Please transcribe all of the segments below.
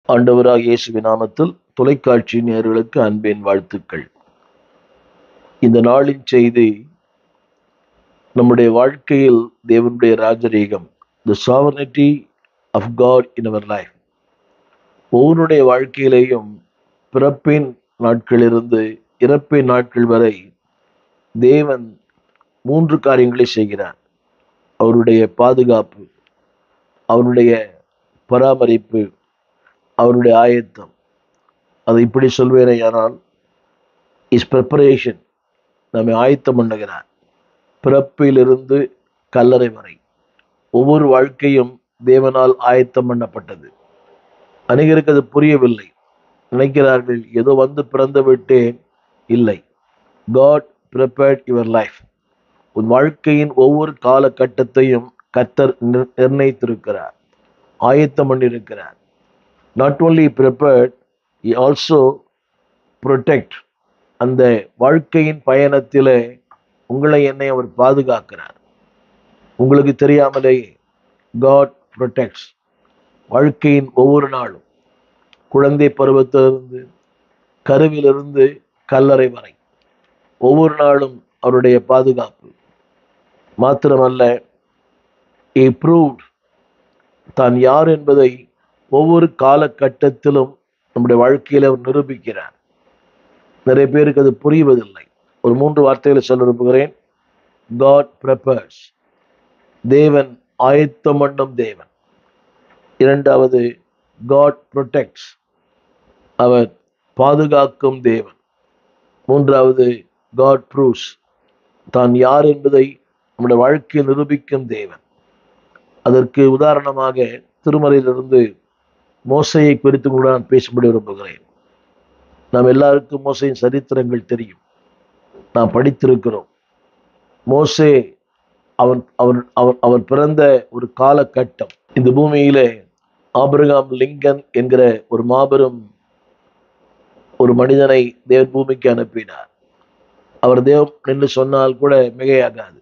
ஆண்டவராக இயேசுவின் நாமத்தில் தொலைக்காட்சி நேயர்களுக்கு அன்பின் வாழ்த்துக்கள் இந்த நாளின் செய்தி நம்முடைய வாழ்க்கையில் தேவனுடைய ராஜரீகம் the sovereignty of God in our life ஒவ்வொருடைய வாழ்க்கையிலேயும் பிறப்பின் நாட்களிலிருந்து இறப்பின் நாட்கள் வரை தேவன் மூன்று காரியங்களை செய்கிறார் அவருடைய பாதுகாப்பு அவருடைய பராமரிப்பு அவருடைய ஆயத்தம் அதை இப்படி சொல்வேனே ஆனால் இஸ் ப்ரிப்பரேஷன் நம்மை ஆயத்தம் பண்ணுகிறார் பிறப்பிலிருந்து கல்லறை வரை ஒவ்வொரு வாழ்க்கையும் தேவனால் ஆயத்தம் பண்ணப்பட்டது அநேகருக்கு அது புரியவில்லை நினைக்கிறார்கள் ஏதோ வந்து பிறந்து விட்டேன் இல்லை காட் ப்ரிப்பேர்ட் யுவர் லைஃப் உன் வாழ்க்கையின் ஒவ்வொரு காலகட்டத்தையும் கத்தர் நிர்- நிர்ணயித்திருக்கிறார் ஆயத்தம் பண்ணியிருக்கிறார் not only prepared he also protect அந்த வாழ்க்கையின் பயணத்திலே உங்களை என்னை அவர் பாதுகாக்கிறார் உங்களுக்கு தெரியாமலேயே காட் ப்ரொடெக்ட்ஸ் வாழ்க்கையின் ஒவ்வொரு நாளும் குழந்தை பருவத்திலிருந்து கருவிலிருந்து கல்லறை வரை ஒவ்வொரு நாளும் அவருடைய பாதுகாப்பு மாத்திரமல்ல he proved தான் யார் என்பதை ஒவ்வொரு காலகட்டத்திலும் நம்முடைய வாழ்க்கையில அவர் நிரூபிக்கிறார் நிறைய பேருக்கு அது புரிவதில்லை ஒரு மூன்று வார்த்தைகளை சொல்ல விரும்புகிறேன் காட் prepares தேவன் ஆயத்தம் பண்ணும் தேவன் இரண்டாவது காட் protects அவர் பாதுகாக்கும் தேவன் மூன்றாவது காட் ப்ரூஸ் தான் யார் என்பதை நம்முடைய வாழ்க்கையில் நிரூபிக்கும் தேவன் அதற்கு உதாரணமாக திருமலையிலிருந்து மோசையை குறித்து கூட நான் பேசும்படி விரும்புகிறேன் நாம் எல்லாருக்கும் மோசையின் சரித்திரங்கள் தெரியும் நாம் படித்திருக்கிறோம் மோசே அவன் அவன் அவன் அவர் பிறந்த ஒரு காலகட்டம் இந்த பூமியிலே ஆபிரகாம் லிங்கன் என்கிற ஒரு மாபெரும் ஒரு மனிதனை தேவன் பூமிக்கு அனுப்பினார் அவர் தேவம் என்று சொன்னால் கூட மிகையாகாது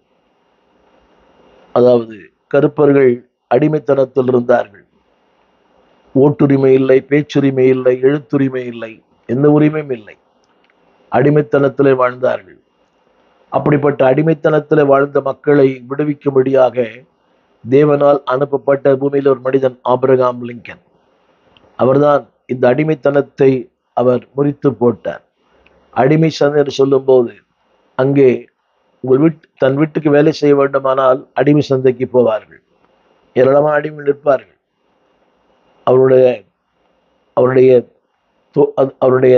அதாவது கருப்பர்கள் அடிமைத்தனத்தில் இருந்தார்கள் ஓட்டுரிமை இல்லை பேச்சுரிமை இல்லை எழுத்துரிமை இல்லை எந்த உரிமையும் இல்லை அடிமைத்தனத்திலே வாழ்ந்தார்கள் அப்படிப்பட்ட அடிமைத்தனத்திலே வாழ்ந்த மக்களை விடுவிக்கும்படியாக தேவனால் அனுப்பப்பட்ட பூமியில் ஒரு மனிதன் ஆபிரகாம் லிங்கன் அவர்தான் இந்த அடிமைத்தனத்தை அவர் முறித்து போட்டார் அடிமை சந்தை என்று சொல்லும்போது அங்கே உங்கள் வீட்டு தன் வீட்டுக்கு வேலை செய்ய வேண்டுமானால் அடிமை சந்தைக்கு போவார்கள் ஏராளமான அடிமை நிற்பார்கள் அவருடைய அவருடைய தோ- அது- அவருடைய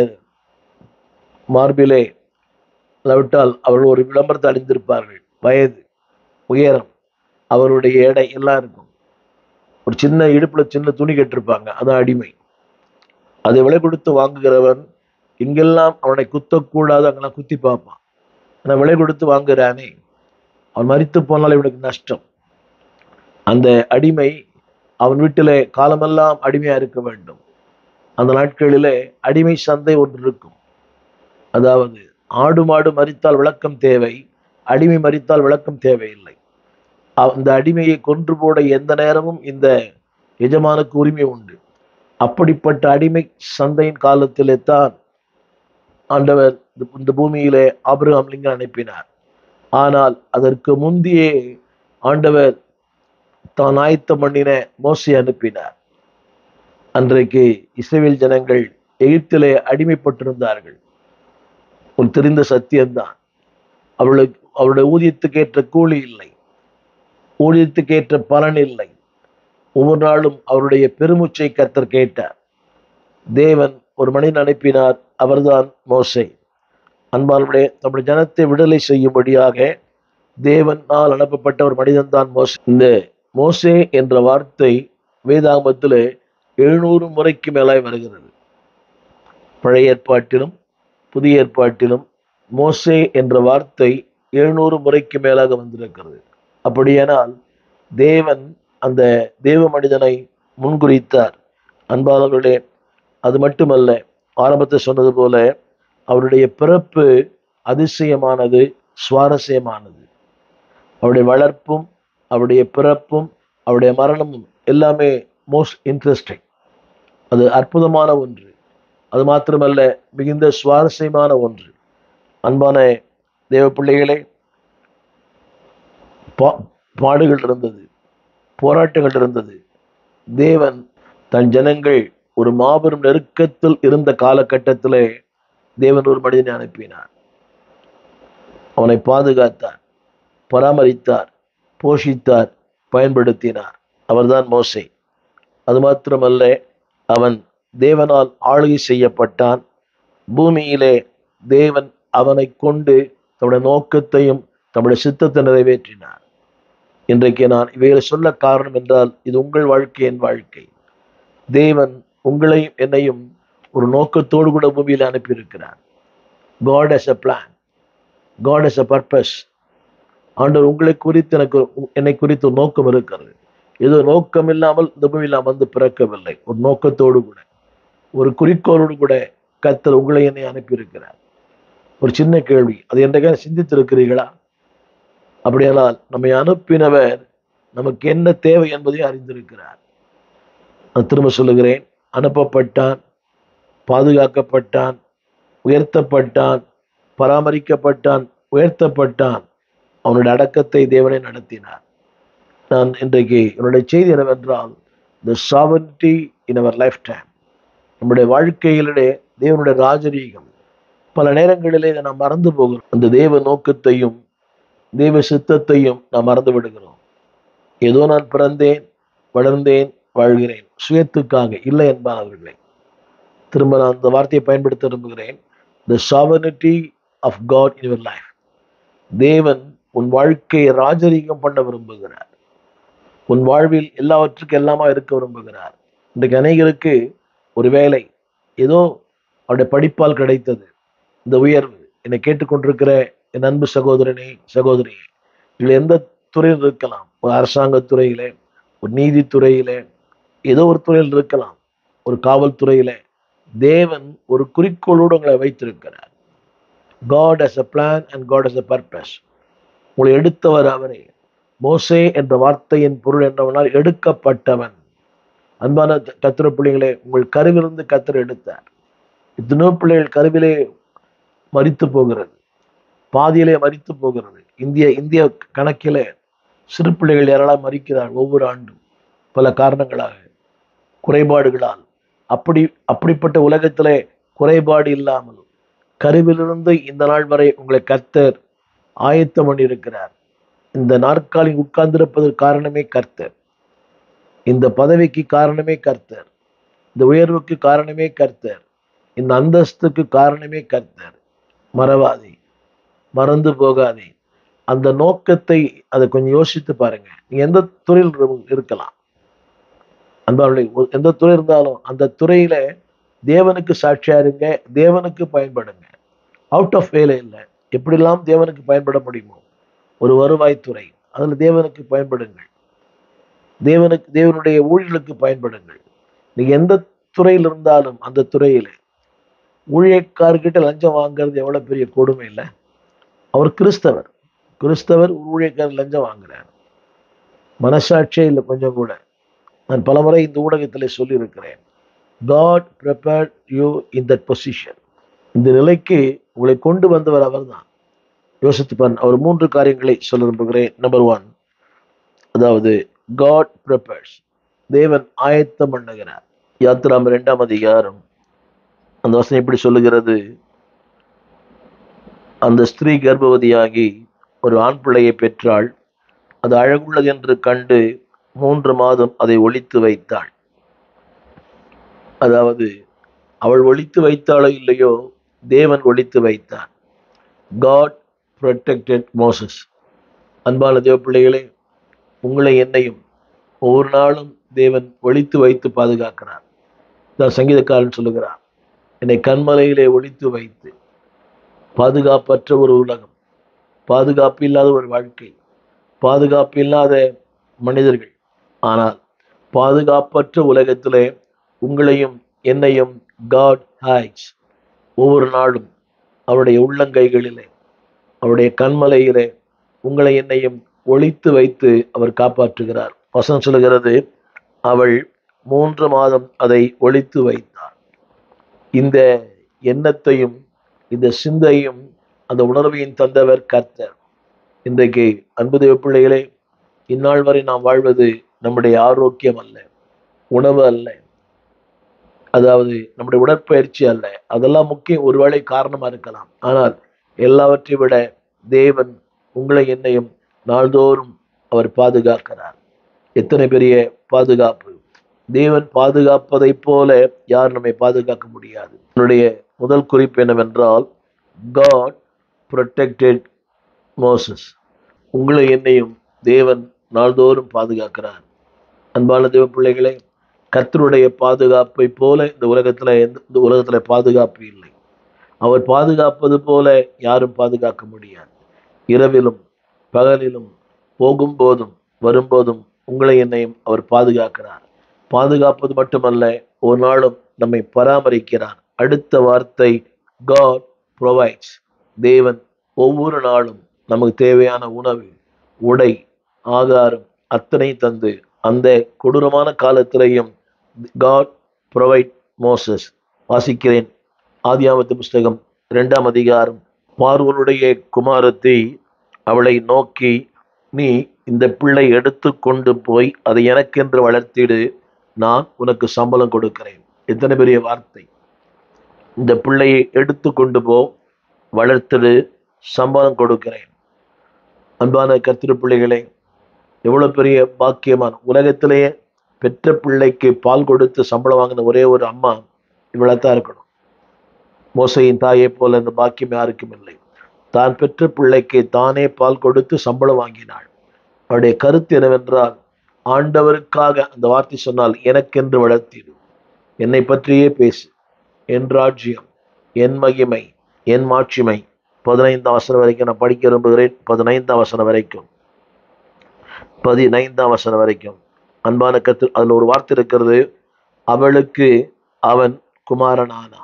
மார்பிலே இல்லாவிட்டால் அவர்கள் ஒரு விளம்பரத்தை அணிந்திருப்பார்கள் வயது உயரம் அவருடைய எடை எல்லாம் இருக்கும் ஒரு சின்ன இடுப்புல சின்ன துணி கட்டிருப்பாங்க அதான் அடிமை அதை விலை கொடுத்து வாங்குகிறவன் எங்கெல்லாம் அவனை குத்தக்கூடாது அங்கெல்லாம் குத்தி பார்ப்பான் ஆனா விலை கொடுத்து வாங்குறானே அவன் மரித்து போனால் இவனுக்கு நஷ்டம் அந்த அடிமை அவன் வீட்டிலே காலமெல்லாம் அடிமையா இருக்க வேண்டும் அந்த நாட்களிலே அடிமை சந்தை ஒன்று இருக்கும் அதாவது ஆடு மாடு மரித்தால் விளக்கம் தேவை அடிமை மரித்தால் விளக்கம் தேவையில்லை அந்த அடிமையை கொன்று போட எந்த நேரமும் இந்த எஜமானுக்கு உரிமை உண்டு அப்படிப்பட்ட அடிமை சந்தையின் காலத்திலே தான் ஆண்டவர் இந்த- இந்த பூமியிலே ஆபிரகாம் லிங்கன் அனுப்பினார் ஆனால் அதற்கு முந்தியே ஆண்டவர் தான் ஆயத்தம் பண்ணின மோசை அனுப்பினார் அன்றைக்கு இஸ்ரேல் ஜனங்கள் எகிப்திலே அடிமைப்பட்டிருந்தார்கள் ஒரு தெரிந்த சத்தியம்தான் அவர்களுக்கு அவருடைய ஊதியத்துக்கேற்ற கூலி இல்லை ஊதியத்துக்கேற்ற பலன் இல்லை ஒவ்வொரு நாளும் அவருடைய பெருமூச்சை கத்தர் கேட்டார் தேவன் ஒரு மனிதன் அனுப்பினார் அவர்தான் மோசே அன்பாளுடைய நம்முடைய ஜனத்தை விடுதலை செய்யும்படியாக தேவனால் அனுப்பப்பட்ட ஒரு மனிதன் தான் மோசே இந்த மோசே என்ற வார்த்தை வேதாகமத்திலே எழுநூறு முறைக்கு மேலாய் வருகிறது பழைய ஏற்பாட்டிலும் புதிய ஏற்பாட்டிலும் மோசே என்ற வார்த்தை எழுநூறு முறைக்கு மேலாக வந்திருக்கிறது அப்படியானால் தேவன் அந்த தேவ மனிதனை முன்குறித்தார் அன்பாளர்களே அது மட்டுமல்ல ஆரம்பத்தில் சொன்னது போல அவருடைய பிறப்பு அதிசயமானது சுவாரஸ்யமானது அவருடைய வளர்ப்பும் அவருடைய பிறப்பும் அவருடைய மரணமும் எல்லாமே மோஸ்ட் இன்ட்ரெஸ்டிங் அது அற்புதமான ஒன்று அது மாத்திரமல்ல மிகுந்த சுவாரஸ்யமான ஒன்று அன்பான தேவ பிள்ளைகளே பா பாடுகள் இருந்தது போராட்டங்கள் இருந்தது தேவன் தன் ஜனங்கள் ஒரு மாபெரும் நெருக்கத்தில் இருந்த காலகட்டத்திலே தேவன் ஒரு மனிதனை அனுப்பினார் அவனை பாதுகாத்தார் பராமரித்தார் போஷித்தார் பயன்படுத்தினார் அவர்தான் மோசே அது மாத்திரமல்ல அவன் தேவனால் ஆளுகை செய்யப்பட்டான் பூமியிலே தேவன் அவனை கொண்டு தம்முடைய நோக்கத்தையும் தம்முடைய சித்தத்தை நிறைவேற்றினார் இன்றைக்கு நான் இவைகளை சொல்ல காரணம் என்றால் இது உங்கள் வாழ்க்கை என் வாழ்க்கை தேவன் உங்களையும் என்னையும் ஒரு நோக்கத்தோடு கூட பூமியில் அனுப்பியிருக்கிறார் God as a plan God as a purpose ஆண்டவர் உங்களை குறித்து எனக்கு ஒரு- என்னை குறித்து ஒரு நோக்கம் இருக்கிறது ஏதோ நோக்கம் இல்லாமல் இந்த பூமியில் நான் வந்து பிறக்கவில்லை ஒரு நோக்கத்தோடு கூட ஒரு குறிக்கோளோடு கூட கர்த்தர் உங்களை என்னை அனுப்பியிருக்கிறார் ஒரு சின்ன கேள்வி அது என்றைக்கான சிந்தித்திருக்கிறீர்களா அப்படியானால் நம்மை அனுப்பினவர் நமக்கு என்ன தேவை என்பதை அறிந்திருக்கிறார் நான் திரும்ப சொல்லுகிறேன் அனுப்பப்பட்டான் பாதுகாக்கப்பட்டான் உயர்த்தப்பட்டான் பராமரிக்கப்பட்டான் உயர்த்தப்பட்டான் அவனுடைய அடக்கத்தை தேவனை நடத்தினார் நான் இன்றைக்கு என்னுடைய செய்தி என்னவென்றால் த சாவன்டி இன் அவர் லைஃப் டைம் நம்முடைய வாழ்க்கையிலே தேவனுடைய ராஜரீகம் பல நேரங்களிலே இதை நாம் மறந்து போகிறோம் அந்த தேவ நோக்கத்தையும் தேவ சித்தத்தையும் நாம் மறந்து விடுகிறோம் ஏதோ நான் பிறந்தேன் வளர்ந்தேன் வாழ்கிறேன் சுயத்துக்காக இல்லை என்பார்களே திரும்ப நான் அந்த வார்த்தையை பயன்படுத்த விரும்புகிறேன் the sovereignty of God in your life தேவன் உன் வாழ்க்கையை ராஜரீகம் பண்ண விரும்புகிறார் உன் வாழ்வில் எல்லாவற்றுக்கும் எல்லாமா இருக்க விரும்புகிறார் இன்றைக்கு அநேகருக்கு ஒரு வேலை ஏதோ அவருடைய படிப்பால் கிடைத்தது இந்த உயர்வு என்னை கேட்டுக்கொண்டிருக்கிற என் அன்பு சகோதரனே சகோதரியே இதில் எந்த துறையில் இருக்கலாம் ஒரு அரசாங்கத் துறையிலே ஒரு நீதித்துறையிலே ஏதோ ஒரு துறையில் இருக்கலாம் ஒரு காவல்துறையிலே தேவன் ஒரு குறிக்கோளோடு உங்களை வைத்திருக்கிறார் God as a plan and God as a purpose உங்களை எடுத்தவர் அவரே மோசே என்ற வார்த்தையின் பொருள் என்னவென்றால் எடுக்கப்பட்டவன் அன்பான கத்திர பிள்ளைகளே உங்கள் கருவிலிருந்து கத்தர் எடுத்தார் இத்தனோ பிள்ளைகள் கருவிலே மரித்து போகிறது பாதியிலே மரித்து போகிறது இந்திய இந்திய கணக்கிலே சிறு பிள்ளைகள் ஏராளம் மறிக்கிறார் ஒவ்வொரு ஆண்டும் பல காரணங்களாக குறைபாடுகளால் அப்படி அப்படிப்பட்ட உலகத்திலே குறைபாடு இல்லாமல் கருவிலிருந்து இந்த நாள் வரை உங்களை கர்த்தர் ஆயத்தம் பண்ணியிருக்கிறார் இந்த நாற்காலி உட்கார்ந்திருப்பதற்கு காரணமே கர்த்தர் இந்த பதவிக்கு காரணமே கர்த்தர் இந்த உயர்வுக்கு காரணமே கர்த்தர் இந்த அந்தஸ்துக்கு காரணமே கர்த்தர் மறவாதே மறந்து போகாதே அந்த நோக்கத்தை அதை கொஞ்சம் யோசித்து பாருங்க நீங்க எந்த துறையில் இரு- இருக்கலாம் அன்பாளர்களே, ஒரு எந்த துறை இருந்தாலும் அந்த துறையில தேவனுக்கு சாட்சியா இருங்க தேவனுக்கு பயன்படுங்க அவுட் ஆஃப் வேலை இல்லை எப்படிலாம் தேவனுக்கு பயன்பட முடியுமோ ஒரு வருவாய்த்துறை அதுல தேவனுக்கு பயன்படுங்கள் தேவனுக்கு தேவனுடைய ஊழியர்களுக்கு பயன்படுங்கள் நீங்க எந்த துறையில் இருந்தாலும் அந்த துறையில ஊழியக்காரர்கிட்ட லஞ்சம் வாங்குறது எவ்வளவு பெரிய கொடுமை இல்லை அவர் கிறிஸ்தவர் கிறிஸ்தவர் ஒரு ஊழியக்காரர் லஞ்சம் வாங்குறார் மனசாட்சியே இல்லை கொஞ்சம் கூட நான் பலமுறை இந்த ஊடகத்தில் சொல்லியிருக்கிறேன் God prepared you in that position இந்த நிலைக்கு உங்களை கொண்டு வந்தவர் அவர்தான் யோசித்து பாருங்க அவர் மூன்று காரியங்களை சொல்ல விரும்புகிறேன் நம்பர் ஒன் அதாவது காட் ப்ரிப்பேர்ஸ் தேவன் ஆயத்தம் பண்ணுகிறார் யாத்திராம் இரண்டாம் அதிகாரம் அந்த வசனம் இப்படி சொல்லுகிறது அந்த ஸ்திரீ கர்ப்பவதியாகி ஒரு ஆண் பிள்ளையை பெற்றாள் அது அழகுள்ளது என்று கண்டு மூன்று மாதம் அதை ஒளித்து வைத்தாள் அதாவது அவள் ஒளித்து வைத்தாளோ இல்லையோ தேவன் ஒளித்து வைத்தார் காட் protected மோசஸ் அன்பான தேவ பிள்ளைகளே உங்களை என்னையும் ஒவ்வொரு நாளும் தேவன் ஒளித்து வைத்து பாதுகாக்கிறார் தான் சங்கீதக்காரன் சொல்லுகிறார் என்னை கண்மலையிலே ஒளித்து வைத்து பாதுகாப்பற்ற ஒரு உலகம் பாதுகாப்பு இல்லாத ஒரு வாழ்க்கை பாதுகாப்பு இல்லாத மனிதர்கள் ஆனால் பாதுகாப்பற்ற உலகத்திலே உங்களையும் என்னையும் காட் ஹைட்ஸ் ஒவ்வொரு நாளும் அவருடைய உள்ளங்கைகளிலே அவருடைய கண்மலையிலே உங்களை என்னையும் ஒளித்து வைத்து அவர் காப்பாற்றுகிறார் வசனம் சொல்லுகிறது அவள் மூன்று மாதம் அதை ஒழித்து வைத்தார் இந்த எண்ணத்தையும் இந்த சிந்தையும் அந்த உணர்வையும் தந்தவர் கர்த்தர் இன்றைக்கு அன்பு தேவ பிள்ளைகளே இந்நாள் வரை நாம் வாழ்வது நம்முடைய ஆரோக்கியம் அல்ல உணவு அல்ல அதாவது நம்முடைய உடற்பயிற்சி அல்ல அதெல்லாம் முக்கிய ஒருவேளை காரணமா இருக்கலாம் ஆனால் எல்லாவற்றை விட தேவன் உங்களை என்னையும் நாள்தோறும் அவர் பாதுகாக்கிறார் எத்தனை பெரிய பாதுகாப்பு தேவன் பாதுகாப்பதைப் போல யார் நம்மை பாதுகாக்க முடியாது என்னுடைய முதல் குறிப்பு என்னவென்றால் காட் ப்ரொடெக்டட் மோசஸ் உங்களை என்னையும் தேவன் நாள்தோறும் பாதுகாக்கிறார் அன்பான தேவ பிள்ளைகளே கர்த்தருடைய பாதுகாப்பை போல இந்த உலகத்துல எந்த இந்த உலகத்துல பாதுகாப்பு இல்லை அவர் பாதுகாப்பது போல யாரும் பாதுகாக்க முடியாது இரவிலும் பகலிலும் போகும்போதும் வரும்போதும் உங்களை என்னையும் அவர் பாதுகாக்கிறார் பாதுகாப்பது மட்டுமல்ல ஒரு நாளும் நம்மை பராமரிக்கிறார் அடுத்த வார்த்தை காட் ப்ரொவைட்ஸ் தேவன் ஒவ்வொரு நாளும் நமக்கு தேவையான உணவு உடை ஆகாரம் அத்தனை தந்து அந்த கொடூரமான காலத்திலையும் காட் ப்ரொவைட் மோசஸ் வாசிக்கிறேன் ஆதியாமத்து புஸ்தகம் இரண்டாம் அதிகாரம் பார்வனுடைய குமாரத்தை அவளை நோக்கி நீ இந்த பிள்ளை எடுத்து கொண்டு போய் அதை எனக்கென்று வளர்த்திடு நான் உனக்கு சம்பளம் கொடுக்கிறேன் எத்தனை பெரிய வார்த்தை இந்த பிள்ளையை எடுத்து கொண்டு போ வளர்த்திடு சம்பளம் கொடுக்கிறேன் அன்பான கத்திர பிள்ளைகளே எவ்வளவு பெரிய பாக்கியமான உலகத்திலேயே பெற்ற பிள்ளைக்கு பால் கொடுத்து சம்பளம் வாங்கின ஒரே ஒரு அம்மா இவ்வளவுதான் இருக்கணும் மோசையின் தாயை போல இந்த பாக்கியம் யாருக்கும் இல்லை தான் பெற்ற பிள்ளைக்கு தானே பால் கொடுத்து சம்பளம் வாங்கினாள் அவருடைய கருத்து என்னவென்றால் ஆண்டவருக்காக அந்த வார்த்தை சொன்னால் எனக்கென்று வளர்த்திடு என்னை பற்றியே பேசு என் ராஜ்யம் என் மகிமை என் மாட்சிமை பதினைந்தாம் வசனம் வரைக்கும் நான் படிக்க விரும்புகிறேன் பதினைந்தாம் வசனம் வரைக்கும் பதினைந்தாம் வசனம் வரைக்கும் அன்பான கத்து அதுல ஒரு வார்த்தை இருக்கிறது அவளுக்கு அவன் குமாரனானான்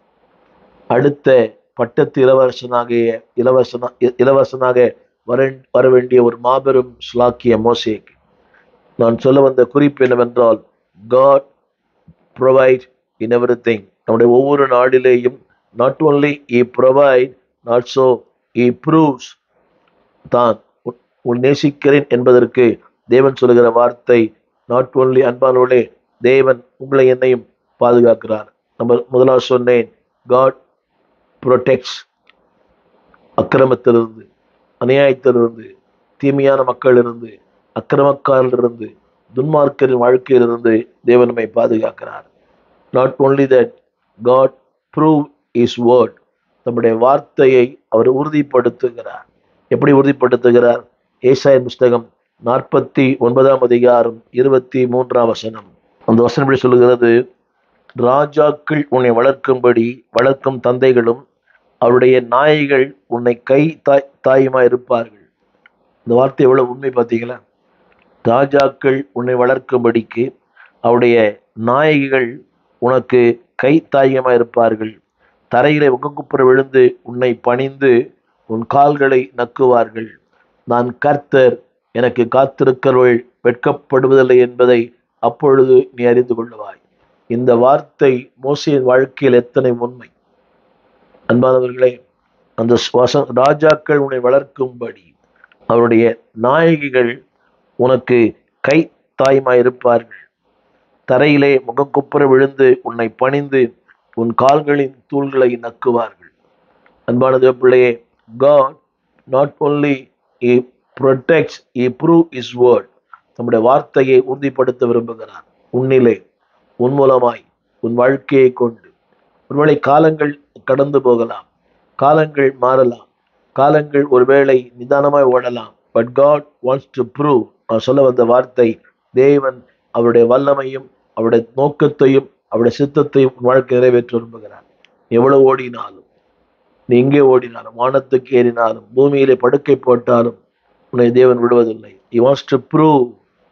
அடுத்த பட்டத்து இளவரசனாகிய இளவரசனா இ- இளவரசனாக வர வர வேண்டிய ஒரு மாபெரும் ஸ்லாக்கிய மோசேக்கு நான் சொல்ல வந்த குறிப்பு என்னவென்றால் God provide in everything நம்முடைய ஒவ்வொரு நாளிலேயும் not only he provide not so he proves தான் உன்- உன் நேசிக்கிறேன் என்பதற்கு தேவன் சொல்லுகிற வார்த்தை நாட் ஓன்லி அன்பானவர்களே தேவன் உங்களை என்னையும் பாதுகாக்கிறார் நம்ம முதலாவது சொன்னேன் காட் ப்ரொடெக்ட்ஸ் அக்கிரமத்திலிருந்து அநியாயத்திலிருந்து தீமையான மக்களிலிருந்து அக்கிரமக்காரிலிருந்து துன்மார்க்கரின் வாழ்க்கையிலிருந்து தேவன் நம்மை பாதுகாக்கிறார் not only that God prove his word நம்முடைய வார்த்தையை அவர் உறுதிப்படுத்துகிறார் எப்படி உறுதிப்படுத்துகிறார் ஏசாயன் புஸ்தகம் நாற்பத்தி ஒன்பதாம் அதிகாரம் இருபத்தி மூன்றாம் வசனம் அந்த வசனம் எப்படி சொல்லுகிறது ராஜாக்கள் உன்னை வளர்க்கும்படி வளர்க்கும் தந்தைகளும் அவருடைய நாய்கள் உன்னை கை தாய் தாயுமா இருப்பார்கள் இந்த வார்த்தை எவ்வளவு உண்மை பார்த்தீங்களா ராஜாக்கள் உன்னை வளர்க்கும்படிக்கு அவருடைய நாயகிகள் உனக்கு கை தாயமா இருப்பார்கள் தரையிலே உகங்குப்புற விழுந்து உன்னை பணிந்து உன் கால்களை நக்குவார்கள் நான் கர்த்தர் எனக்கு காத்திருக்கிறவள் வெட்கப்படுவதில்லை என்பதை அப்பொழுது நீ அறிந்து கொள்ளுவாய் இந்த வார்த்தை மோசையின் வாழ்க்கையில் எத்தனை உண்மை அன்பானவர்களே அந்த வச ராஜாக்கள் உன்னை வளர்க்கும்படி அவருடைய நாயகிகள் உனக்கு கை தாய்மாய் இருப்பார்கள் தரையிலே முகங்குப்புற விழுந்து உன்னை பணிந்து உன் கால்களின் தூள்களை நக்குவார்கள் அன்பான தேவ பிள்ளையே God not only he protects he prove his word நம்முடைய வார்த்தையை உறுதிப்படுத்த விரும்புகிறார் உன்னிலே உன் மூலமாய் உன் வாழ்க்கையை கொண்டு ஒருவேளை காலங்கள் கடந்து போகலாம் காலங்கள் மாறலாம் காலங்கள் ஒருவேளை நிதானமாய் ஓடலாம் but God wants to prove நான் சொல்ல வந்த வார்த்தை தேவன் அவருடைய வல்லமையும் அவருடைய நோக்கத்தையும் அவருடைய சித்தத்தையும் உன் வாழ்க்கை நிறைவேற்ற விரும்புகிறார் எவ்வளவு ஓடினாலும் நீ எங்கே ஓடினாலும் வானத்துக்கு ஏறினாலும் பூமியிலே படுக்கை போட்டாலும் உன்னை தேவன் விடுவதில்லை he wants to prove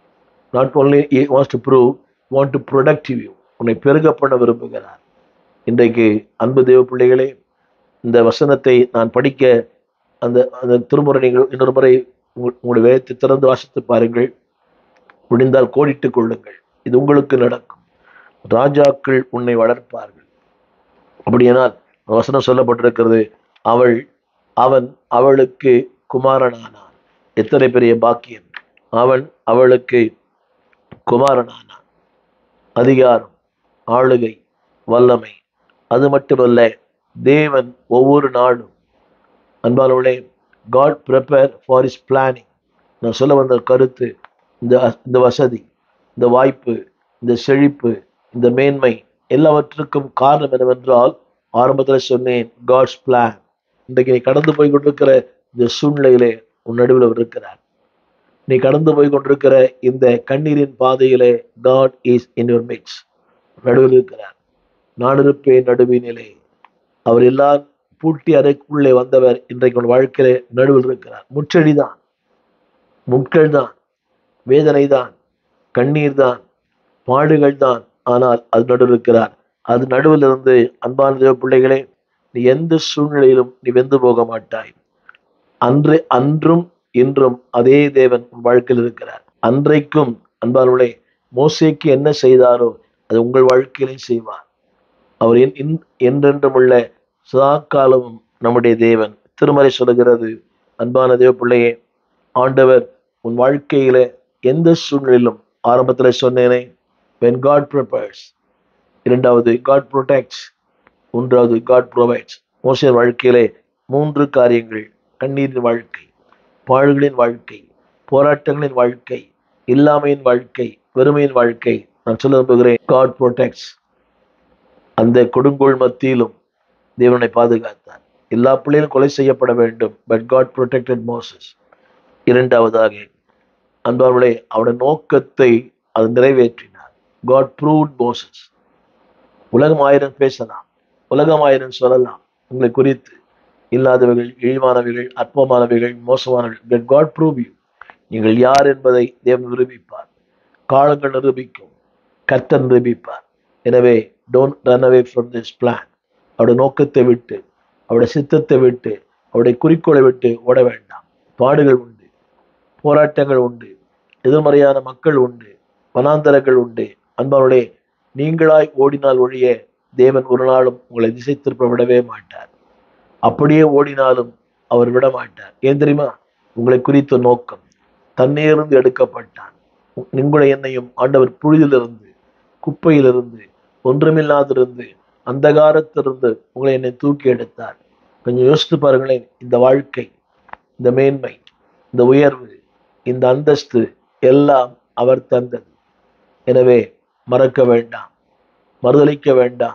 not only he wants to prove want to protect you உன்னை பெருக பண்ண விரும்புகிறார் இன்றைக்கு அன்பு தேவ பிள்ளைகளே இந்த வசனத்தை நான் படிக்க அந்த அந்த திருமுறை நீங்கள் இன்னொரு முறை உங்கள் உங்களுடைய வேதத்தை திறந்து வாசித்து பாருங்கள் முடிந்தால் கோடிட்டுக் கொள்ளுங்கள் இது உங்களுக்கு நடக்கும் ராஜாக்கள் உன்னை வளர்ப்பார்கள் அப்படியானால் வசனம் சொல்லப்பட்டிருக்கிறது அவள் அவன் அவளுக்கு குமாரனானான் எத்தனை பெரிய பாக்கியம் அவன் அவளுக்கு குமாரனானான் அதிகாரம் ஆளுகை வல்லமை அது மட்டுமல்ல தேவன் ஒவ்வொரு நாளும் அன்பானவர்களே God prepare for his planning நான் சொல்ல வந்த கருத்து இந்த இந்த வசதி இந்த வாய்ப்பு இந்த செழிப்பு இந்த மேன்மை எல்லாவற்றுக்கும் காரணம் என்னவென்றால் ஆரம்பத்தில் சொன்னேன் காட்ஸ் பிளான் இன்றைக்கு நீ கடந்து போய் கொண்டிருக்கிற இந்த சூழ்நிலையிலே உன் நடுவில் அவர் இருக்கிறார் நீ கடந்து போய் கொண்டிருக்கிற இந்த கண்ணீரின் பாதையிலே God is in your midst நடுவில் இருக்கிறார் நான் இருப்பேன் நடுவினிலே அவர் எல்லாம் பூட்டி அறைக்குள்ளே வந்தவர் இன்றைக்கு உன் வாழ்க்கையிலே நடுவில் இருக்கிறார் முச்செடிதான் முட்கள் தான் வேதனை தான் கண்ணீர் தான் பாடுகள் தான் ஆனால் அது நடுவில் இருக்கிறார் அது நடுவில் இருந்து அன்பான தேவ பிள்ளைகளே நீ எந்த சூழ்நிலையிலும் நீ வெந்து போக மாட்டாய் அன்று அன்றும் இன்றும் அதே தேவன் உன் வாழ்க்கையில் இருக்கிறார் அன்றைக்கும் அன்பானவர்களே மோசேக்கு என்ன செய்தாரோ அது உங்கள் வாழ்க்கையிலையும் செய்வார் அவர் என் இன்- என்றென்றும் உள்ள சதா காலமும் நம்முடைய தேவன் திருமறை சொல்லுகிறது அன்பான தேவ பிள்ளையே ஆண்டவர் உன் வாழ்க்கையில எந்த சூழ்நிலையிலும் ஆரம்பத்தில் சொன்னேனே when God prepares இரண்டாவது God protects மூன்றாவது God provides மோசே வாழ்க்கையிலே மூன்று காரியங்கள் கண்ணீரின் வாழ்க்கை பாழ்களின் வாழ்க்கை போராட்டங்களின் வாழ்க்கை இல்லாமையின் வாழ்க்கை வெறுமையின் வாழ்க்கை நான் சொல்ல விரும்புகிறேன் காட் protects அந்த கொடுங்கோல் மத்தியிலும் தேவனை பாதுகாத்தார் எல்லா பிள்ளைகளும் கொலை செய்யப்பட வேண்டும் பட் காட் protected மோசஸ் இரண்டாவதாக அன்பார்களே அவருடைய நோக்கத்தை அது நிறைவேற்றினார் காட் ப்ரூவ்ட் மோசஸ் உலகம் ஆயிரம் பேசலாம் உலகம் ஆயிரம் சொல்லலாம் உங்களை குறித்து இல்லாதவைகள் இழிவானவைகள் அற்பமானவைகள் மோசமானவைகள் காட் ப்ரூவ் யூ நீங்கள் யார் என்பதை தேவன் நிரூபிப்பார் காலங்கள் நிரூபிக்கும் கர்த்தர் நிரூபிப்பார் எனவே don't run away from this plan அவருடைய நோக்கத்தை விட்டு அவருடைய சித்தத்தை விட்டு அவருடைய குறிக்கோளை விட்டு ஓட வேண்டாம் பாடுகள் உண்டு போராட்டங்கள் உண்டு எதிர்மறையான மக்கள் உண்டு வனாந்தரங்கள் உண்டு அன்பானுடைய நீங்களாய் ஓடினால் ஒழிய தேவன் ஒரு நாளும் உங்களை திசை திருப்ப விடவே மாட்டார் அப்படியே ஓடினாலும் அவர் விட மாட்டார் ஏன் தெரியுமா உங்களை குறித்த நோக்கம் தன்னையிலிருந்து எடுக்கப்பட்டான் உங்களை என்னையும் ஆண்டவர் புழுதிலிருந்து குப்பையிலிருந்து ஒன்றுமில்லாதிருந்து அந்தகாரத்திலிருந்து உங்களை என்னை தூக்கி எடுத்தார் கொஞ்சம் யோசித்து பாருங்களேன் இந்த வாழ்க்கை இந்த மேன்மை இந்த உயர்வு இந்த அந்தஸ்து எல்லாம் அவர் தந்தது எனவே மறக்க வேண்டாம் மறுதளிக்க வேண்டாம்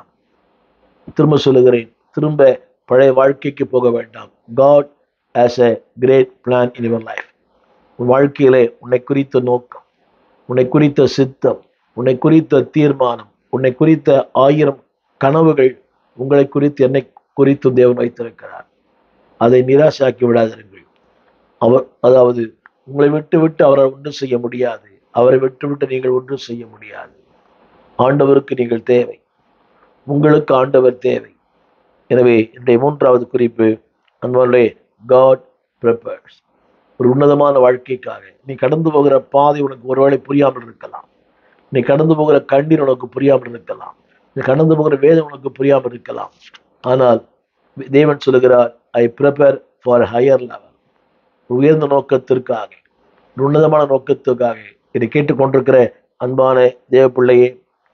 திரும்ப சொல்லுகிறேன் திரும்ப பழைய வாழ்க்கைக்கு போக வேண்டாம் God as a great plan in your life உன் வாழ்க்கையிலே உன்னை குறித்த நோக்கம் உன்னை குறித்த சித்தம் உன்னை குறித்த தீர்மானம் உன்னை குறித்த ஆயிரம் கனவுகள் உங்களை குறித்து என்னை குறித்து தேவன் வைத்திருக்கிறார் அதை நிராசாக்கி விடாதிருங்கள் அவர் அதாவது உங்களை விட்டு விட்டு அவரை ஒன்றும் செய்ய முடியாது அவரை விட்டு விட்டு நீங்கள் ஒன்றும் செய்ய முடியாது ஆண்டவருக்கு நீங்கள் தேவை உங்களுக்கு ஆண்டவர் தேவை எனவே இன்றைய மூன்றாவது குறிப்பு அன்பாலே காட் ப்ரிப்பேர்ஸ் ஒரு உன்னதமான வாழ்க்கைக்காக நீ கடந்து போகிற பாதை உனக்கு ஒருவேளை புரியாமல் இருக்கலாம் நீ கடந்து போகிற கண்ணீர் உனக்கு புரியாமல் இருக்கலாம் நீ கடந்து போகிற வேதம் உனக்கு புரியாமல் இருக்கலாம் ஆனால் தேவன் சொல்லுகிறார் I prepare for higher level உயர்ந்த நோக்கத்திற்காக ஒரு உன்னதமான நோக்கத்துக்காக இதை கேட்டுக்கொண்டிருக்கிற அன்பான தேவ பிள்ளையே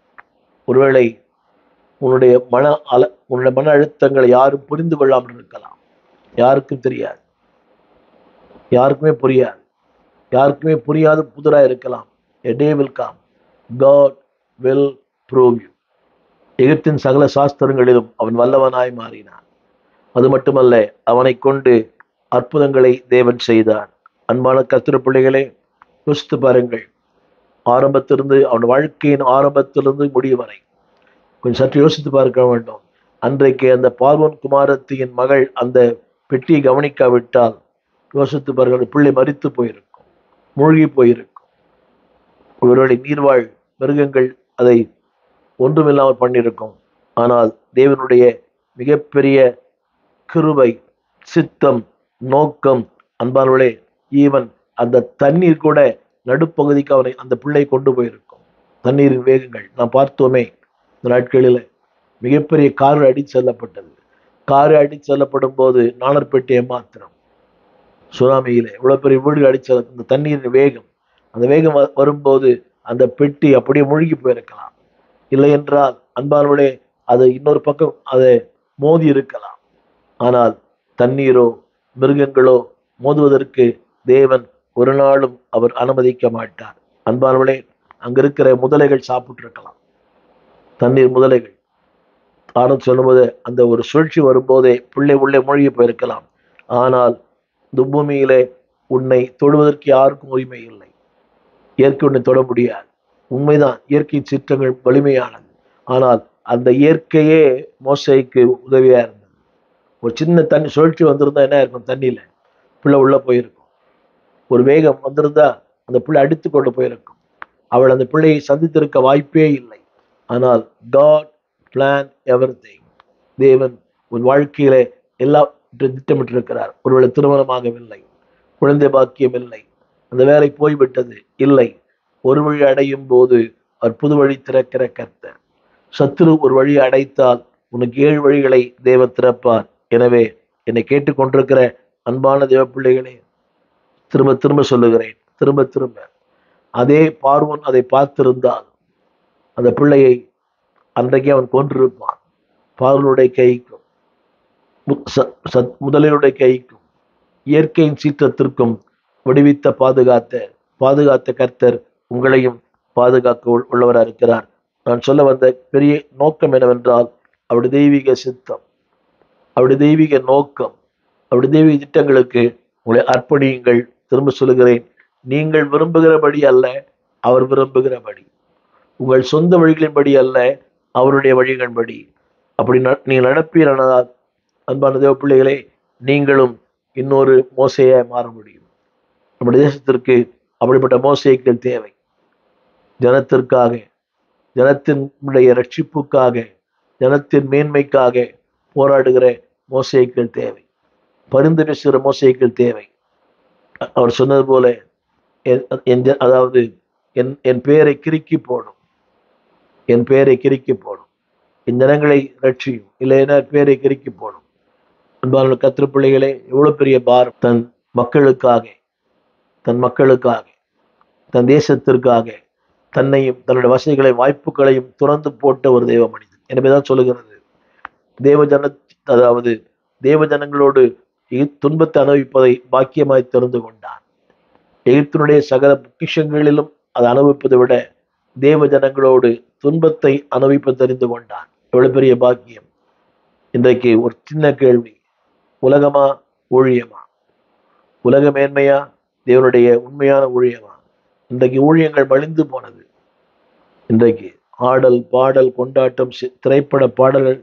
ஒருவேளை உன்னுடைய மன அல உன்னுடைய மன அழுத்தங்களை யாரும் புரிந்து கொள்ளாமல் இருக்கலாம் யாருக்கும் தெரியாது யாருக்குமே புரியாது யாருக்குமே புரியாத புதிராக இருக்கலாம் a day will come god will prove you எகிப்தின் சகல சாஸ்திரங்களிலும் அவன் வல்லவனாய் மாறினான் அது மட்டுமல்ல அவனை கொண்டு அற்புதங்களை தேவன் செய்தார் அன்பான கத்திர பிள்ளைகளே யோசித்து பாருங்கள் ஆரம்பத்திலிருந்து அவன் வாழ்க்கையின் ஆரம்பத்திலிருந்து முடிவு வரை கொஞ்சம் சற்று யோசித்து பார்க்க வேண்டும் அன்றைக்கு அந்த பார்வன் குமாரத்தியின் மகள் அந்த பெட்டியை கவனிக்காவிட்டால் யோசித்து பாருங்கள் பிள்ளை மரித்து போயிருக்கும் மூழ்கி போயிருக்கும் ஒருவேளை நீர்வாழ் மிருகங்கள் அதை ஒன்றுமில்லாமல் பண்ணியிருக்கும் ஆனால் தேவனுடைய மிகப்பெரிய கிருபை சித்தம் நோக்கம் அன்பானவர்களே ஈவன் அந்த தண்ணீர் கூட நடுப்பகுதிக்கு அவனை அந்த பிள்ளை கொண்டு போயிருக்கும் தண்ணீரின் வேகங்கள் நாம் பார்த்தோமே இந்த நாட்களில் மிகப்பெரிய கார் அடி செல்லப்பட்டது காரு அடி செல்லப்படும் போது நாணற்பேட்டை ஏமாத்திரம் சுனாமியில இவ்வளவு பெரிய வீடு அடிச்ச இந்த தண்ணீரின் வேகம் அந்த வேகம் வ- வரும்போது அந்த பெட்டி அப்படியே மூழ்கி போயிருக்கலாம் இல்லை என்றால் அன்பானவர்களே அது இன்னொரு பக்கம் அதை மோதி இருக்கலாம் ஆனால் தண்ணீரோ மிருகங்களோ மோதுவதற்கு தேவன் ஒரு நாளும் அவர் அனுமதிக்க மாட்டார் அன்பானவர்களே அங்க இருக்கிற முதலைகள் சாப்பிட்டு இருக்கலாம் தண்ணீர் முதலைகள் ஆனந்த் சொல்லும்போது அந்த ஒரு சுழற்சி வரும்போதே பிள்ளை உள்ளே மூழ்கி போயிருக்கலாம் ஆனால் இந்த பூமியிலே உன்னை தொடுவதற்கு யாருக்கும் உரிமை இல்லை இயற்கை உன்னை தொட முடியாது உண்மைதான் இயற்கை சிற்றங்கள் வலிமையானது ஆனால் அந்த இயற்கையே மோசைக்கு உதவியா இருந்தது ஒரு சின்ன தண்ணி சுழற்சி வந்திருந்தா என்ன இருக்கும் தண்ணியில பிள்ளை உள்ள போயிருக்கும் ஒரு வேகம் வந்திருந்தா அந்த பிள்ளை அடித்து கொண்டு போயிருக்கும் அவள் அந்த பிள்ளையை சந்தித்திருக்க வாய்ப்பே இல்லை ஆனால் காட் பிளான் எவர் தேவன் உன் வாழ்க்கையிலே எல்லாம் திட்டமிட்டிருக்கிறார் ஒருவேளை திருமணமாகவில்லை குழந்தை பாக்கியம் இல்லை அந்த வேலை போய்விட்டது இல்லை ஒரு வழி அடையும் போது அவர் புது வழி திறக்கிற கர்த்தர் சத்துரு ஒரு வழி அடைத்தால் உனக்கு ஏழு வழிகளை தேவன் திறப்பார் எனவே என்னை கேட்டுக்கொண்டிருக்கிற அன்பான தேவ பிள்ளைகளே திரும்ப திரும்ப சொல்லுகிறேன் திரும்ப திரும்ப அதே பார்வன் அதை பார்த்திருந்தால் அந்த பிள்ளையை அன்றைக்கே அவன் கொன்றிருப்பான் பார்வனுடைய கைக்கும் மு- ச- சத்- முதலினுடைய கைக்கும் இயற்கையின் சீற்றத்திற்கும் விடுவித்த பாதுகாத்த பாதுகாத்த கர்த்தர் உங்களையும் பாதுகாக்க உள்- உள்ளவராக இருக்கிறார் நான் சொல்ல வந்த பெரிய நோக்கம் என்னவென்றால் அவருடைய தெய்வீக சித்தம் அவருடைய தெய்வீக நோக்கம் அவருடைய தெய்வீக திட்டங்களுக்கு உங்களை அர்ப்பணியுங்கள் திரும்ப சொல்லுகிறேன் நீங்கள் விரும்புகிறபடி அல்ல அவர் விரும்புகிறபடி உங்கள் சொந்த வழிகளின்படி அல்ல அவருடைய வழிகளின்படி அப்படி ந- நீங்கள் நடப்பீரானால் அன்பான தேவ பிள்ளைகளே நீங்களும் இன்னொரு மோசையாய் மாற முடியும் நம்முடைய தேசத்திற்கு அப்படிப்பட்ட மோசைகள் தேவை ஜனத்திற்காக ஜனத்தினுடைய ரட்சிப்புக்காக ஜனத்தின் மேன்மைக்காக போராடுகிற மோசைகள் தேவை பரிந்து பேசுகிற மோசைகள் தேவை அ- அவர் சொன்னது போல என் என் ஜ- அதாவது என் என் பெயரை கிறுக்கி போடும் என் பெயரை கிறுக்கி போடும் என் ஜனங்களை ரட்சியும் இல்லைன்னா பேரை கிறுக்கி போடும் அன்பான கத்திர பிள்ளைகளே எவ்வளவு பெரிய பாரம் தன் மக்களுக்காக தன் மக்களுக்காக தன் தேசத்திற்காக தன்னையும் தன்னுடைய வசதிகளையும் வாய்ப்புகளையும் துறந்து போட்ட ஒரு தெய்வ மனிதன் எனவேதான் சொல்லுகிறது தேவ ஜன அதாவது தேவ ஜனங்களோடு எகி- துன்பத்தை அனுபவிப்பதை பாக்கியமாய் தெரிந்து கொண்டான் எகிப்தினுடைய சகல பொக்கிஷங்களிலும் அதை அனுபவிப்பதை விட தேவ ஜனங்களோடு துன்பத்தை அனுபவிப்ப தெரிந்து கொண்டான் எவ்வளவு பெரிய பாக்கியம் இன்றைக்கு ஒரு சின்ன கேள்வி உலகமா ஊழியமா உலக மேன்மையா தேவனுடைய உண்மையான ஊழியமா இன்றைக்கு ஊழியங்கள் மலிந்து போனது இன்றைக்கு ஆடல் பாடல் கொண்டாட்டம் சி- திரைப்பட பாடல்கள்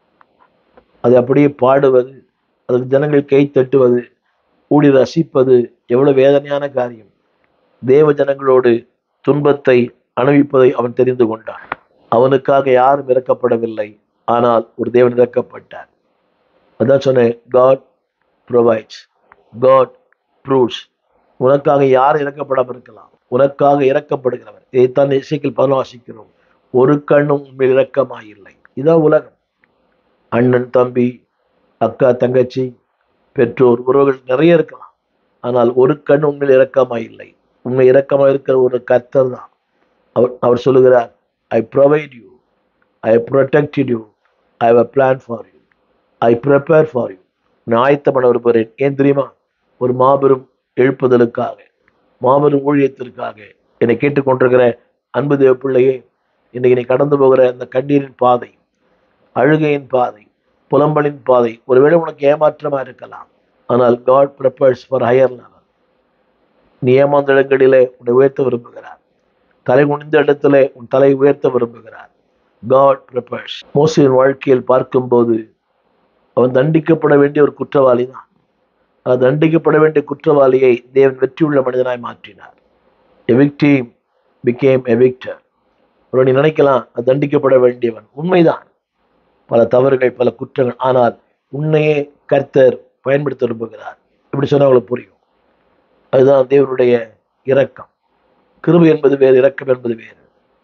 அதை அப்படியே பாடுவது அதுக்கு ஜனங்கள் கை தட்டுவது கூடி ரசிப்பது எவ்வளவு வேதனையான காரியம் தேவ ஜனங்களோடு துன்பத்தை அனுபவிப்பதை அவன் தெரிந்து கொண்டான் அவனுக்காக யாரும் இறக்கப்படவில்லை ஆனால் ஒரு தேவன் இறக்கப்பட்டார் அதான் சொன்னேன் காட் ப்ரொவைட்ஸ் காட் ப்ரூவ்ஸ் உனக்காக யார் இறக்கப்படாமல் இருக்கலாம் உனக்காக இறக்கப்படுகிறவர் இதைத்தான் இசைக்கில் பதினாசிக்கிறோம் ஒரு கண்ணும் உண்மையில் இரக்கமாயில்லை இதான் உலகம் அண்ணன் தம்பி அக்கா தங்கச்சி பெற்றோர் உறவுகள் நிறைய இருக்கலாம் ஆனால் ஒரு கண் உண்மையில் இரக்கமாய் இல்லை உண்மை இரக்கமாக இருக்கிற ஒரு கர்த்தர் தான் அவர் அவர் சொல்லுகிறார் I provide you I protected you I have a plan for you I prepare for you நான் ஆயத்தப்பட விரும்புகிறேன் ஏன் தெரியுமா ஒரு மாபெரும் எழுப்புதலுக்காக மாபெரும் ஊழியத்திற்காக என்னை கேட்டுக்கொண்டிருக்கிற அன்பு தேவ பிள்ளையே இன்னைக்கு நீ கடந்து போகிற அந்த கண்ணீரின் பாதை அழுகையின் பாதை புலம்பலின் பாதை ஒருவேளை உனக்கு ஏமாற்றமா இருக்கலாம் ஆனால் God prepares for higher level நீ ஏமாந்த இடங்களிலே உன்னை உயர்த்த விரும்புகிறார் தலை குனிந்த இடத்துல உன் தலை உயர்த்த விரும்புகிறார் காட் ப்ரிப்பேர்ஸ் மோசையின் வாழ்க்கையில் பார்க்கும்போது அவன் தண்டிக்கப்பட வேண்டிய ஒரு குற்றவாளி தான் அது தண்டிக்கப்பட வேண்டிய குற்றவாளியை தேவன் வெற்றியுள்ள மனிதனாய் மாற்றினார் எவிக்டீம் பிகேம் எவிக்டர் ஒரு நீ நினைக்கலாம் அது தண்டிக்கப்பட வேண்டியவன் உண்மைதான் பல தவறுகள் பல குற்றங்கள் ஆனால் உன்னையே கர்த்தர் பயன்படுத்த விரும்புகிறார் இப்படி சொன்னா உங்களுக்கு புரியும் அதுதான் தேவனுடைய இரக்கம் கிருபை என்பது வேறு இரக்கம் என்பது வேறு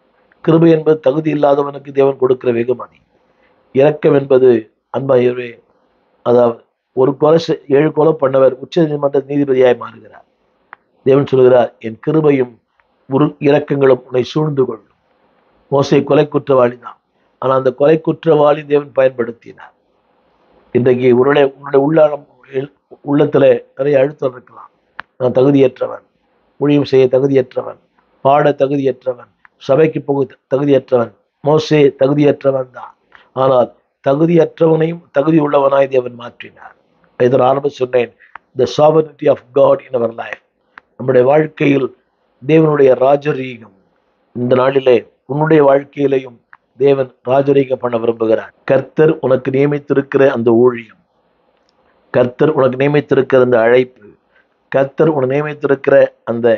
கிருபை என்பது தகுதி இல்லாதவனுக்கு தேவன் கொடுக்கிற வெகுமதி இரக்கம் என்பது அன்பாயவே அதாவது ஒரு கொலை செ- ஏழு கொலை பண்ணவர் உச்ச நீதிமன்ற நீதிபதியாய் மாறுகிறார் தேவன் சொல்கிறார் என் கிருபையும் உரு இரக்கங்களும் உன்னை சூழ்ந்து கொள்ளும் மோசை கொலை குற்றவாளி தான் ஆனால் அந்த கொலை குற்றவாளி தேவன் பயன்படுத்தினார் இன்றைக்கு உன்னுடைய உன்னுடைய உள்ளாரம் உள்ளத்துல நிறைய அழுத்தம் இருக்கலாம் நான் தகுதியற்றவன் ஊழியம் செய்ய தகுதியற்றவன் பாட தகுதியற்றவன் சபைக்கு போக தகுதியற்றவன் மோசே தகுதியற்றவன் தான் ஆனால் தகுதியற்றவனையும் தகுதி உள்ளவனாய் தேவன் மாற்றினார் இதில் ஆரம்ப சொன்னேன் the sovereignty of God in our life நம்முடைய வாழ்க்கையில் தேவனுடைய ராஜரீகம் இந்த நாளிலே உன்னுடைய வாழ்க்கையிலையும் தேவன் ராஜரீகம் பண்ண விரும்புகிறார் கர்த்தர் உனக்கு நியமித்திருக்கிற அந்த ஊழியம் கர்த்தர் உனக்கு நியமித்திருக்கிற அந்த அழைப்பு கர்த்தர் உனக்கு நியமித்திருக்கிற அந்த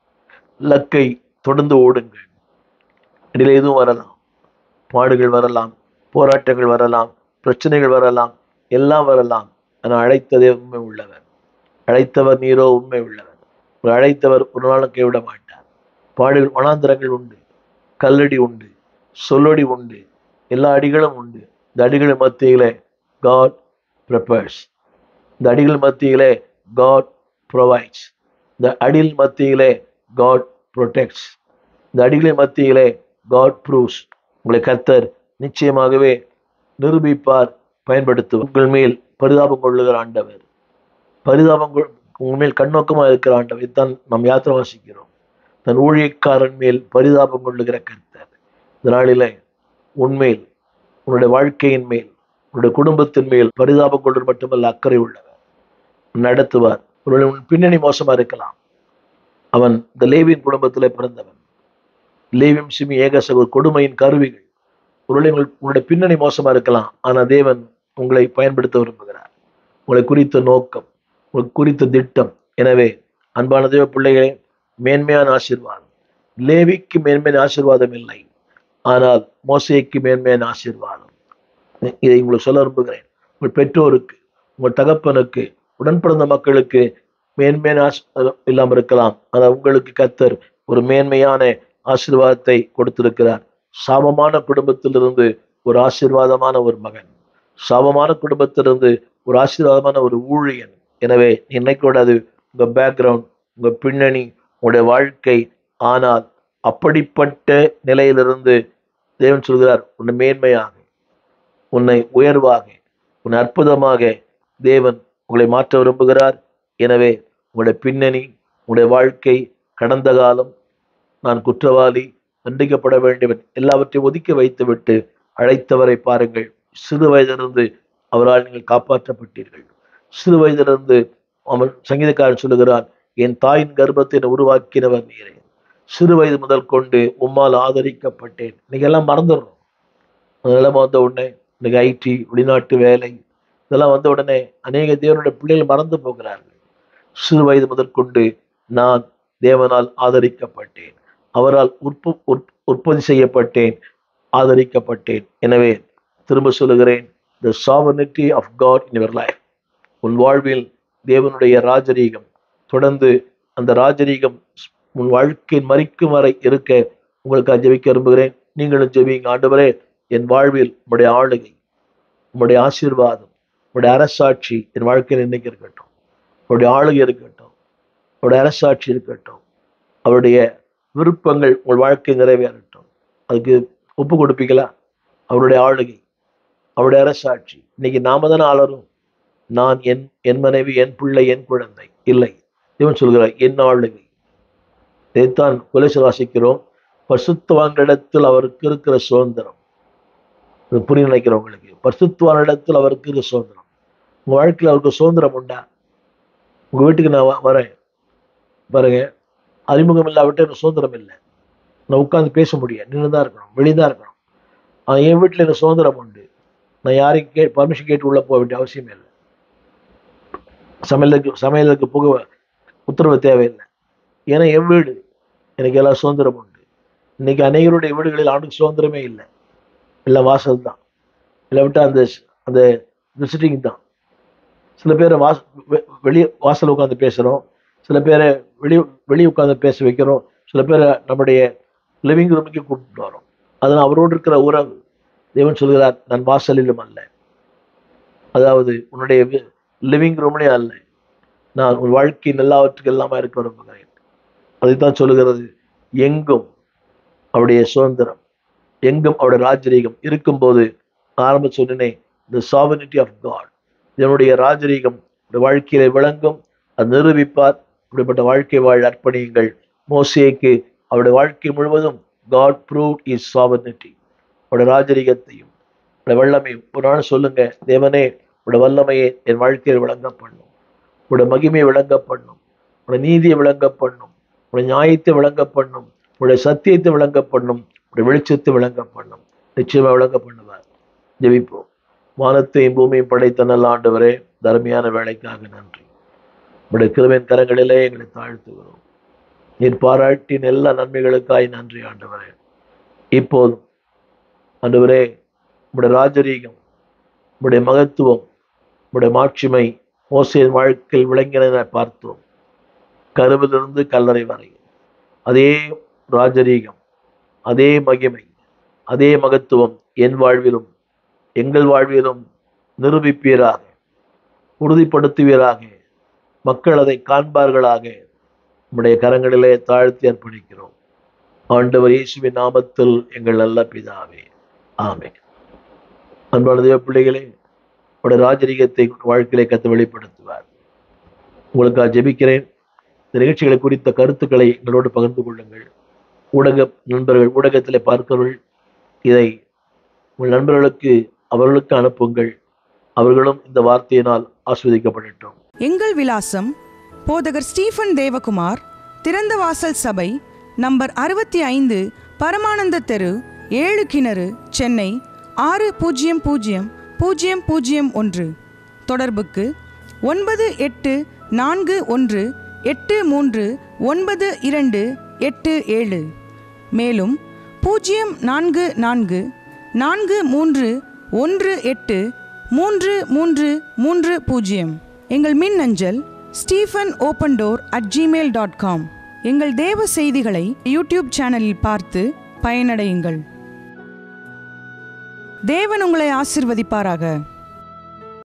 லக்கை தொடர்ந்து ஓடுங்கள் இடையில எதுவும் வரலாம் பாடுகள் வரலாம் போராட்டங்கள் வரலாம் பிரச்சனைகள் வரலாம் எல்லாம் வரலாம் ஆனால் அழைத்ததே உண்மை உள்ளவர் அழைத்தவர் நீரோ உண்மை உள்ளவர் உங்களை அழைத்தவர் ஒரு நாளும் கைவிட மாட்டார் பாடுகள் வனாந்திரங்கள் உண்டு கல்லடி உண்டு சொல்லடி உண்டு எல்லா அடிகளும் உண்டு இந்த அடிகள் மத்தியிலே காட் ப்ரிப்பேர்ஸ் இந்த அடிகள் மத்தியிலே காட் ப்ரொவைட்ஸ் இந்த அடில் மத்தியிலே காட் ப்ரொடெக்ட்ஸ் இந்த அடிகளின் மத்தியிலே காட் ப்ரூவ்ஸ் உங்களை கர்த்தர் நிச்சயமாகவே நிரூபிப்பார் பயன்படுத்துவார் உங்கள் மேல் பரிதாபம் கொள்ளுகிற ஆண்டவர் பரிதாபம் கொள்- உங்கள் மேல் கண்ணோக்கமாக இருக்கிற ஆண்டவர் இதுதான் நாம் யாத்திரை வாசிக்கிறோம் தன் ஊழியக்காரன் மேல் பரிதாபம் கொள்ளுகிற கர்த்தர் இந்த நாளிலே உன்மேல் உன்னுடைய வாழ்க்கையின் மேல் உன்னுடைய குடும்பத்தின் மேல் பரிதாபம் கொள்வது மட்டுமல்ல அக்கறை உள்ளவர் நடத்துவார் ஒருவேளை உன் பின்னணி மோசமா இருக்கலாம் அவன் இந்த லேவியின் குடும்பத்திலே பிறந்தவன் லேவியம் சிமி ஏகசக கொடுமையின் கருவிகள் ஒருவேளை உங்கள் உங்களுடைய பின்னணி மோசமா இருக்கலாம் ஆனா தேவன் உங்களை பயன்படுத்த விரும்புகிறார் உங்களை குறித்த நோக்கம் உங்களுக்கு குறித்த திட்டம் எனவே அன்பான தேவ பிள்ளைகளே மேன்மையான ஆசீர்வாதம் லேவிக்கு மேன்மையான ஆசீர்வாதம் இல்லை ஆனால் மோசேக்கு மேன்மையான ஆசீர்வாதம் இதை உங்களுக்கு சொல்ல விரும்புகிறேன் உங்கள் பெற்றோருக்கு உங்கள் தகப்பனுக்கு உடன் பிறந்த மக்களுக்கு மேன்மையான ஆசீர்வாதம் இல்லாமல் இருக்கலாம் ஆனால் உங்களுக்கு கத்தர் ஒரு மேன்மையான ஆசீர்வாதத்தை கொடுத்திருக்கிறார் சாபமான குடும்பத்திலிருந்து ஒரு ஆசீர்வாதமான ஒரு மகன் சாபமான குடும்பத்திலிருந்து ஒரு ஆசீர்வாதமான ஒரு ஊழியன் எனவே இன்னைக்கூடாது உங்க பேக்ரவுண்ட் உங்க பின்னணி உங்களுடைய வாழ்க்கை ஆனால் அப்படிப்பட்ட நிலையிலிருந்து தேவன் சொல்கிறார் உன்னை மேன்மையாக உன்னை உயர்வாக உன்னை அற்புதமாக தேவன் உங்களை மாற்ற விரும்புகிறார் எனவே உங்களுடைய பின்னணி உங்களுடைய வாழ்க்கை கடந்த காலம் நான் குற்றவாளி தண்டிக்கப்பட வேண்டியவன் எல்லாவற்றையும் ஒதுக்கி வைத்துவிட்டு அழைத்தவரை பாருங்கள் சிறு வயதிலிருந்து அவரால் நீங்கள் காப்பாற்றப்பட்டீர்கள் சிறு வயதிலிருந்து அவன் சங்கீதக்காரன் சொல்லுகிறான் என் தாயின் கர்ப்பத்தை என்னை உருவாக்கினவர் நீரே சிறு வயது முதல் கொண்டு உம்மால் ஆதரிக்கப்பட்டேன் இன்னைக்கு எல்லாம் மறந்துடுறோம் அந்த நிலைமை வந்த உடனே இன்னைக்கு ஐடி வெளிநாட்டு வேலை இதெல்லாம் வந்த உடனே அநேக தேவனுடைய பிள்ளைகள் மறந்து போகிறார்கள் சிறு வயது முதற்கொண்டு நான் தேவனால் ஆதரிக்கப்பட்டேன் அவரால் உற்ப உற்- உற்பத்தி செய்யப்பட்டேன் ஆதரிக்கப்பட்டேன் எனவே திரும்ப சொல்லுகிறேன் the sovereignty of God in your life உன் வாழ்வில் தேவனுடைய ராஜரீகம் தொடர்ந்து அந்த ராஜரீகம் உன் வாழ்க்கையின் மறிக்கும் வரை இருக்க உங்களுக்கு ஜெபிக்க விரும்புகிறேன் நீங்களும் ஜெபிங்க ஆண்டவரே என் வாழ்வில் உம்முடைய ஆளுகை உம்முடைய ஆசீர்வாதம் உம்முடைய அரசாட்சி என் வாழ்க்கையில் இன்னைக்கு இருக்கட்டும் உம்முடைய ஆளுகை இருக்கட்டும் உம்முடைய அரசாட்சி இருக்கட்டும் அவருடைய விருப்பங்கள் உங்கள் வாழ்க்கை நிறைவேறட்டும் அதுக்கு ஒப்பு கொடுப்பீங்களா அவருடைய ஆளுகை அவருடைய அரசாட்சி இன்னைக்கு நாம தானே ஆளரும் நான் என் என் மனைவி என் பிள்ளை என் குழந்தை இல்லை இவன் சொல்கிறார் என் ஆளுகை இதைத்தான் குலேச வாசிக்கிறோம் பசுத்துவாங்களிடத்தில் அவருக்கு இருக்கிற சுதந்திரம் இது புரிய நினைக்கிறவங்களுக்கு பரிசுத்தவானிடத்தில் அவருக்கு இருக்கிற சுதந்திரம் உங்க வாழ்க்கையில் அவருக்கு சுதந்திரம் உண்டா உங்க வீட்டுக்கு நான் வ- வரேன் பாருங்க அறிமுகம் இல்லாவிட்ட எனக்கு சுதந்திரம் இல்லை நான் உட்கார்ந்து பேச முடியாது நின்று தான் இருக்கணும் வெளியே தான் இருக்கணும் ஆனால் என் வீட்டில் எனக்கு சுதந்திரம் உண்டு நான் யாரையும் கே பர்மிஷன் கேட்டு உள்ளே போக வேண்டிய அவசியம் இல்லை சமையலுக்கு சமையலுக்கு புக உத்தரவு தேவையில்லை ஏன்னா என் வீடு எனக்கு எல்லாம் சுதந்திரம் உண்டு இன்னைக்கு அநேகருடைய வீடுகளில் ஆணுக்கு சுதந்திரமே இல்லை எல்லாம் வாசல் தான் இல்லை விட்டு அந்த அந்த விசிட்டிங் தான் சில பேரை வாச வெ- வெளியே வாசல் உட்காந்து பேசுகிறோம் சில பேரை வெளியே வெளியே உட்காந்து பேச வைக்கிறோம் சில பேரை நம்முடைய லிவிங் ரூமுக்கு கூப்பிட்டு வரோம் அதனால் அவரோடு இருக்கிற உறவு தேவன் சொல்கிறார் நான் வாசலிலும் அல்ல அதாவது உன்னுடைய லிவிங் ரூம்லே அல்ல நான் உன் வாழ்க்கையின் எல்லாவற்றுக்கும் எல்லாமா இருக்க விரும்புகிறேன் அதைத்தான் சொல்லுகிறது எங்கும் அவருடைய சுதந்திரம் எங்கும் அவருடைய ராஜரீகம் இருக்கும்போது ஆரம்ப சொன்னேனே த சாவனிட்டி ஆஃப் காட் இதனுடைய ராஜரீகம் உடைய வாழ்க்கையில விளங்கும் அது நிரூபிப்பார் இப்படிப்பட்ட வாழ்க்கை வாழ அர்ப்பணியுங்கள் மோசேக்கு அவருடைய வாழ்க்கை முழுவதும் காட் ப்ரூவ் இஸ் சாவனிட்டி அவருடைய ராஜரீகத்தையும் அவருடைய வல்லமையும் ஒரு நாள் சொல்லுங்க தேவனே உடைய வல்லமையை என் வாழ்க்கையில் விளங்க பண்ணும் உடைய மகிமையை விளங்க பண்ணும் உடைய நீதியை விளங்க பண்ணும் உடைய நியாயத்தை விளங்க பண்ணும் உடைய சத்தியத்தை விளங்க பண்ணும் உடைய வெளிச்சத்தை விளங்க பண்ணும் நிச்சயமா விளங்க பண்ணுவார் ஜெபிப்போம் வானத்தையும் பூமியும் படைத்த நல்ல ஆண்டவரே தர்மையான வேலைக்காக நன்றி உடைய கிருவின் கரங்களிலே எங்களை தாழ்த்துகிறோம் நீர் பாராட்டின் எல்லா நன்மைகளுக்காய் நன்றி ஆண்டவரே இப்போதும் ஆண்டவரே உடைய ராஜரீகம் உடைய மகத்துவம் உடைய மாட்சிமை மோசையின் வாழ்க்கையில் விளங்கின பார்த்தோம் கருவிலிருந்து கல்லறை வரை அதே ராஜரீகம் அதே மகிமை அதே மகத்துவம் என் வாழ்விலும் எங்கள் வாழ்விலும் நிரூபிப்பீராக உறுதிப்படுத்துவீராக மக்கள் அதை காண்பார்களாக உம்முடைய கரங்களிலே தாழ்த்தி அர்ப்பணிக்கிறோம் ஆண்டவர் இயேசுவின் நாமத்தில் எங்கள் நல்ல பிதாவே ஆமே அன்பான தேவ பிள்ளைகளே உடைய ராஜரீகத்தை வாழ்க்கையிலே கத்து வெளிப்படுத்துவார் உங்களுக்காக ஜெபிக்கிறேன் இந்த நிகழ்ச்சிகளை குறித்த கருத்துக்களை எங்களோடு பகிர்ந்து கொள்ளுங்கள் ஊடக நண்பர்கள் ஊடகத்திலே பார்க்கிறவர்கள் இதை உங்கள் நண்பர்களுக்கு அவர்களுக்கு அனுப்புங்கள் அவர்களும் இந்த வார்த்தையினால் ஆஸ்வதிக்கப்படட்டும் எங்கள் விலாசம் போதகர் ஸ்டீஃபன் தேவகுமார் திறந்த வாசல் சபை நம்பர் அறுபத்தி ஐந்து பரமானந்த தெரு ஏழு கிணறு சென்னை ஆறு பூஜ்ஜியம் பூஜ்ஜியம் பூஜ்ஜியம் பூஜ்ஜியம் ஒன்று தொடர்புக்கு ஒன்பது எட்டு நான்கு ஒன்று எட்டு மூன்று ஒன்பது இரண்டு எட்டு ஏழு மேலும் பூஜ்ஜியம் நான்கு நான்கு நான்கு மூன்று ஒன்று எட்டு மூன்று மூன்று மூன்று பூஜ்ஜியம் எங்கள் மின் அஞ்சல் Stephen open door at Gmail dot com எங்கள் தேவ செய்திகளை யூடியூப் சேனலில் பார்த்து பயனடையுங்கள் தேவன் உங்களை ஆசிர்வதிப்பாராக